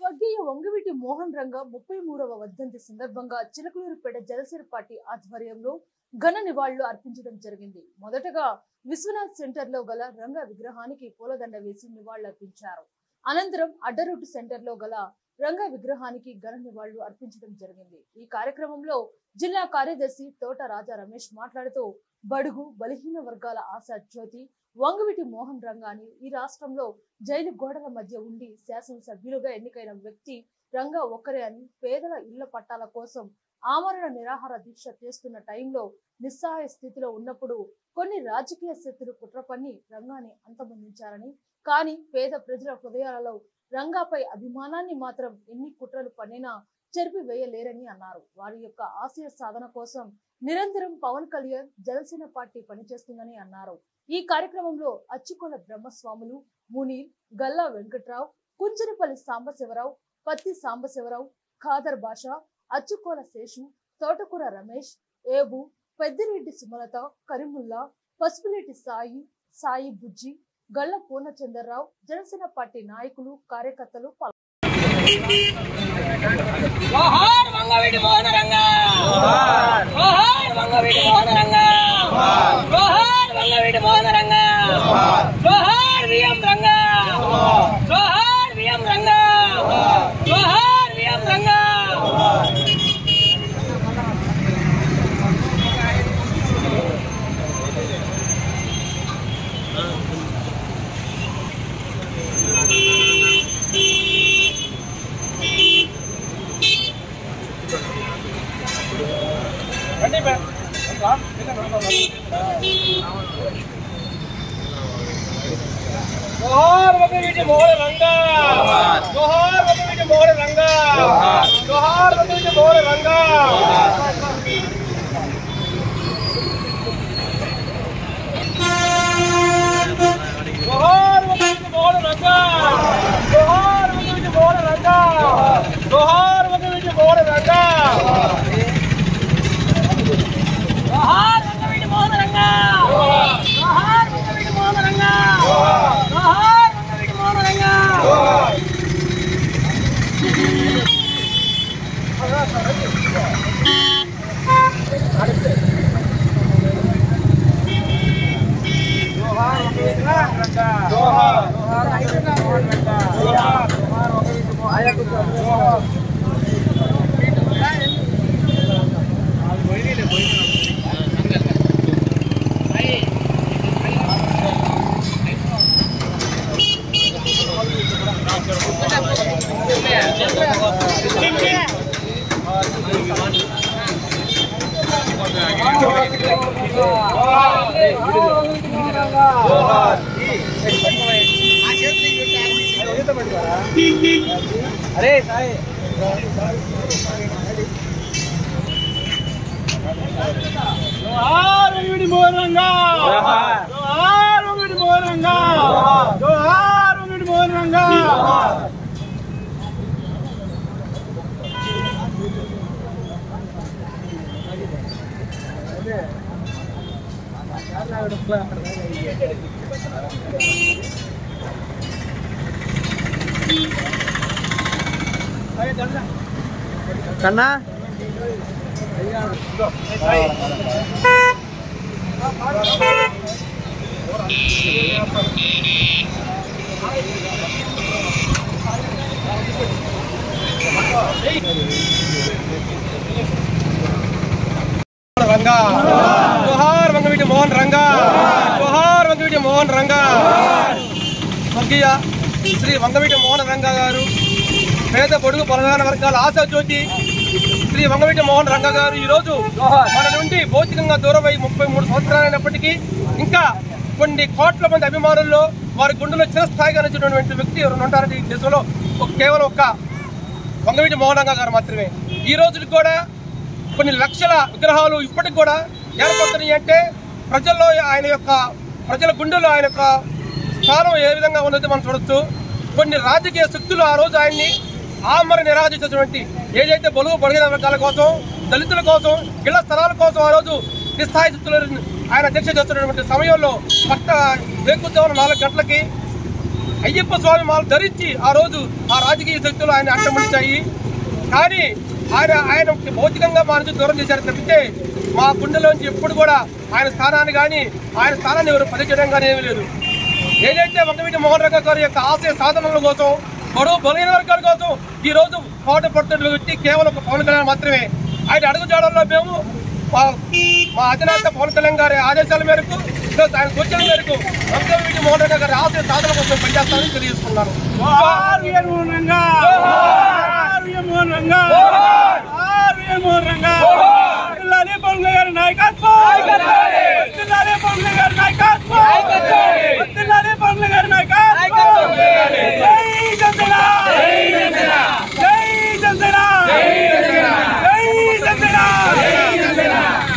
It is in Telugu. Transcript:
స్వర్గీయ వంగవీటి మోహన్ రంగ ముప్పై మూడవ వర్ధంతి సందర్భంగా చిలకలూరుపేట జనసేన పార్టీ ఆధ్వర్యంలో ఘన నివాళులు అర్పించడం జరిగింది మొదటగా విశ్వనాథ్ సెంటర్ లో గల రంగ విగ్రహానికి పూలదండ వేసి నివాళులర్పించారు అనంతరం అడ్డరోడ్డు సెంటర్ లో గల రంగ విగ్రహానికి ఘన నివాళులు అర్పించడం జరిగింది ఈ కార్యక్రమంలో జిల్లా కార్యదర్శి తోట రాజా రమేష్ మాట్లాడుతూ బడుగు బలహీన వర్గాల ఆశా జ్యోతి వంగవీటి మోహన్ రంగాని ఈ రాష్ట్రంలో జైలు గోడల మధ్య ఉండి శాసనసభ్యులుగా ఎన్నికైన వ్యక్తి రంగా ఒక్కరే అని పేదల ఇళ్ల పట్టాల కోసం ఆమరణ నిరాహార దీక్ష చేస్తున్న టైంలో నిస్సహాయ స్థితిలో ఉన్నప్పుడు కొన్ని రాజకీయ శక్తులు కుట్ర పన్ని రంగాన్ని అంతమొందించారని కానీ పేద ప్రజల హృదయాలలో రంగాపై అభిమానాన్ని మాత్రం ఎన్ని కుట్రలు పన్నినా చెరిపి వేయలేరని అన్నారు వారి యొక్క ఆశయ సాధన కోసం నిరంతరం పవన్ కళ్యాణ్ జనసేన పార్టీ పనిచేస్తుందని అన్నారు ఈ కార్యక్రమంలో అచ్చుకొల బ్రహ్మస్వాములు మునీర్ గల్లా వెంకట్రావు కుంచనపల్లి సాంబశివరావు పత్తి సాంబశివరావు ఖాదర్ భాష అచ్చుకోల శేషు తోటకూర రమేష్ ఏబు పెద్దిరెడ్డి సుమలత కరీముల్లా పసుపులేటి సాయి సాయి బుజ్జి గల్ల పూర్ణచంద్రరావు జనసేన పార్టీ నాయకులు కార్యకర్తలు పాల్గొన్నారు జోహార్ మంగవీటి మోహన రంగా జోహార్ మంగవీటి మోహన రంగా జోహార్ మంగవీటి మోహన రంగా జోహార్ విఎం రంగా జోహార్ విఎం రంగా జోహార్ విఎం రంగా జోహార్ మంగవీటి మోహన రంగా జోహార్ మంగవీటి మోహన రంగా జోహార్ మంగవీటి మోహన రంగా జోహార్ మంగవీటి మోహన రంగా జోహార్ మంగవీటి మోహన రంగా జోహార్ మంగవీటి మోహన రంగా జోహార్ మంగవీటి మోహన రంగా జోహార్ మంగవీటి మోహన రంగా జోహార్ మంగవీటి మోహన రంగా అరే సాయి జోహార్ వెంకటి మోహనంగా జోహార్ వెంకటి మోహనంగా జోహార్ వెంకటి మోహనంగా కన్నా రంగా జోహార్ వంగవీటి మోహన్ రంగా జోహార్ వంగవీటి మోహన్ రంగా స్వర్గీయ శ్రీ వంగవీటి మోహన్ రంగా గారు పేద పొడుగు ప్రధాన వర్గాల ఆశా జ్యోతి శ్రీ వంగవీటి మోహన్ రంగా గారు ఈ రోజు మన నుండి భౌతికంగా దూరమై ముప్పై మూడు సంవత్సరాలైనప్పటికీ ఇంకా కొన్ని కోట్ల మంది అభిమానుల్లో వారి గుండెలో చిరస్థాయిగా నచ్చినటువంటి వ్యక్తి ఎవరు ఉంటారంటే ఈ దేశంలో ఒక కేవలం ఒక్క వంగవీటి మోహన్ రంగా గారు మాత్రమే ఈ రోజుకి కూడా కొన్ని లక్షల విగ్రహాలు ఇప్పటికి కూడా ఏర్పడుతున్నాయి అంటే ప్రజల్లో ఆయన యొక్క ప్రజల గుండెలో ఆయన యొక్క స్థానం ఏ విధంగా ఉన్నది మనం చూడొచ్చు కొన్ని రాజకీయ శక్తులు ఆ రోజు ఆయన్ని ఆమర నిరాజించినటువంటి ఏదైతే బలుగు బడిగిన వర్గాల కోసం దళితుల కోసం ఇళ్ల స్థలాల కోసం ఆ రోజు నిస్థాయి శక్తులు ఆయన దీక్ష చేస్తున్నటువంటి సమయంలో పట్ట వేకుద్దాం నాలుగు గంటలకి అయ్యప్ప స్వామి మాలు ధరించి ఆ రోజు ఆ రాజకీయ శక్తులు ఆయన అట్టముంచాయి కానీ ఆయన ఆయన భౌతికంగా మా నుంచి దూరం చేశారు తప్పితే మా గుండెలోంచి ఎప్పుడు కూడా ఆయన స్థానాన్ని కానీ ఆయన స్థానాన్ని ఎవరు పనిచేయడం కానీ ఏమీ లేదు ఏదైతే వంగవీటి మోహన్ రంగ గారి యొక్క ఆశయ సాధనల కోసం బరువు బలహీన వర్గాల కోసం ఈ రోజు పోట పడుతున్న వ్యక్తి కేవలం ఒక పవన్ కళ్యాణ్ మాత్రమే ఆయన అడుగుజాడల్లో మేము మా- మా అధినేత పవన్ కళ్యాణ్ గారి ఆదేశాల మేరకు ఈరోజు ఆయన సూచనల మేరకు వంగవీటి మోహన్ రంగ గారి ఆశయ సాధన కోసం పనిచేస్తామని తెలియజేస్తున్నాను జోహార్ వీర్ మోహన్ రంగా జోహార్ వీర్ మోహన్ రంగా జోహార్ వీర్ మోహన్ రంగా పిల్లని పొంగ గారి నాయకత్వం